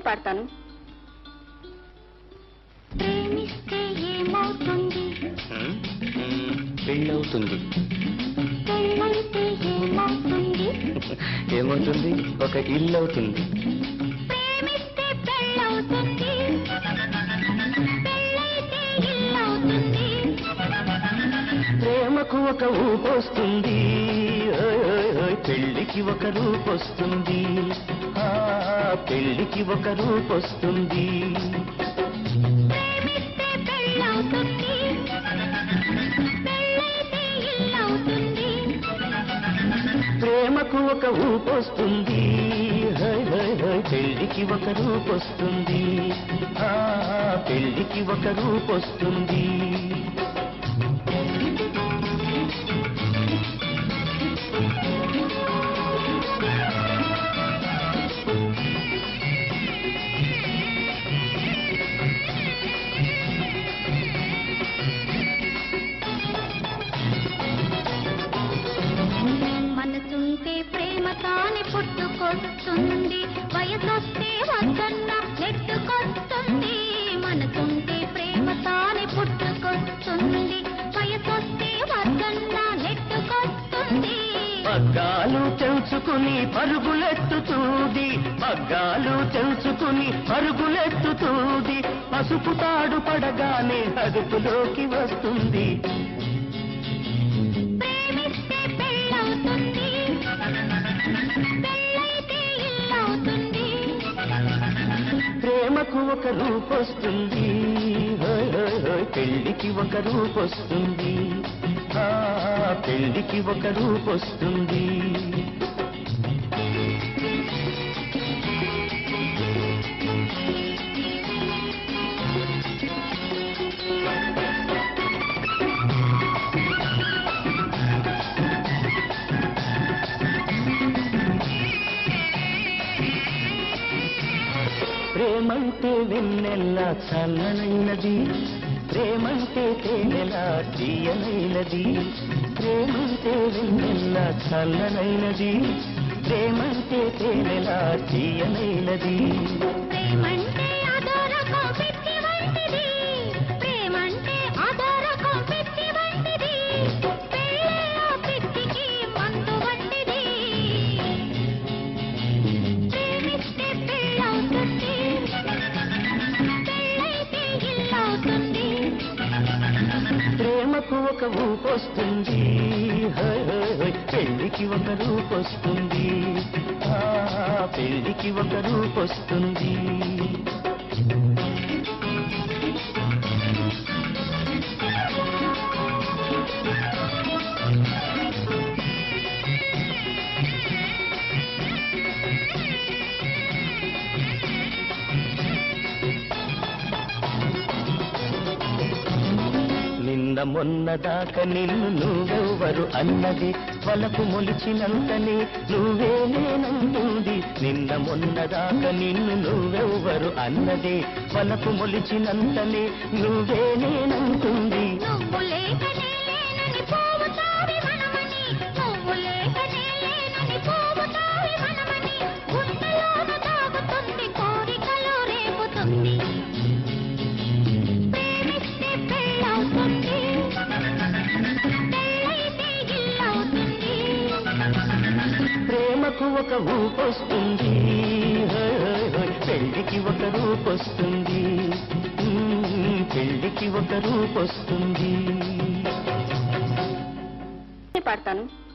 పాడతాను ప్రేమిస్తే ఏమవుతుంది పెళ్ళవుతుంది పెళ్ళైతే ఏమవుతుంది ఏమవుతుంది ఒక ఇల్లు అవుతుంది ప్రేమిస్తే పెళ్ళవుతుంది పెళ్ళైతే ఇల్లవుతుంది ప్రేమకు ఒక ఊపొస్తుంది ఓయ్ ఓయ్ ఓయ్, పెళ్ళికి ఒక రూపొస్తుంది ఆ, పెళ్ళికి ఒక రూపొస్తుంది ప్రేమిస్తే పెళ్ళవుతుంది పెళ్ళైతే ఇల్లవుతుంది ప్రేమకు ఒక ఊపొస్తుంది హై హై హై పెళ్ళికి ఒక రూపొస్తుంది ఆ, పెళ్ళికి ఒక రూపొస్తుంది మనసుంటే ప్రేమ తాని పుట్టుకొస్తుంది వయసొస్తే వద్దన్న నెట్టుకొస్తుంది మనసుంటే ప్రేమ తాని పుట్టుకొస్తుంది వయసొస్తే వద్దన్న నెట్టుకొస్తుంది పగ్గాలు తెంచుకుని పరుగులెత్తుతూది పగ్గాలు తెంచుకుని పరుగులెత్తుతూది పసుపు తాడు పడగానే అదుపులోకి వస్తుంది ప్రేమిస్తే పెళ్ళవుతుంది పెళ్ళైతే ఇల్లవుతుంది ప్రేమకు ఒక రూపొస్తుంది హోయ్ హోయ్ హోయ్, పెళ్ళికి ఒక రూపొస్తుంది ఆ, పెళ్ళికి ఒక రూపొస్తుంది ప్రేమంటే వెన్నెల్లా చల్లనైనది ప్రేమంటే తేనెలా తీయనైనది ప్రేమంటే వెన్నెల్లా చల్లనైనది ప్రేమంటే తేనెలా తీయనైనది ప్రేమంటే అదోరకం పెట్టి వంటిది ప్రేమంటే అదోరకం పెట్టి వంటిది పెళ్ళే ఆ పెట్టికి మందు వంటిది ప్రేమిస్తే పెళ్ళవుతుంది పెళ్ళైతే ఇల్లవుతుంది ప్రేమకు ఒక ఊపొస్తుంది హోయ్ హోయ్ హోయ్, పెళ్ళికి ఒక రూపొస్తుంది ఆ, పెళ్ళికి ఒక రూపొస్తుంది నిన్న మొన్న దాకా నిన్ను నువ్వెవ్వరు అన్నది వలకు మొలిచినంతనే నువ్వే నేనంటుంది నిన్న మొన్న దాకా నిన్ను నువ్వెవ్వరు అన్నది వలకు మొలిచినంతనే నువ్వే నేనంటుంది నువ్వు లేకనే లేనని పోవుతావి మనమని నువ్వు లేకనే లేనని పోవుతావి మనమని గుండెలోన తాగుతుంది కోరికలో రేపుతుంది ప్రేమిస్తే పెళ్ళవుతుంది పెళ్ళైతే ఇల్లవుతుంది ప్రేమకు ఒక ఊపొస్తుంది హోయ్ హోయ్ హోయ్, పెళ్ళికి ఒక రూపొస్తుంది మ్మ్, పెళ్ళికి ఒక రూపొస్తుంది పాడతాను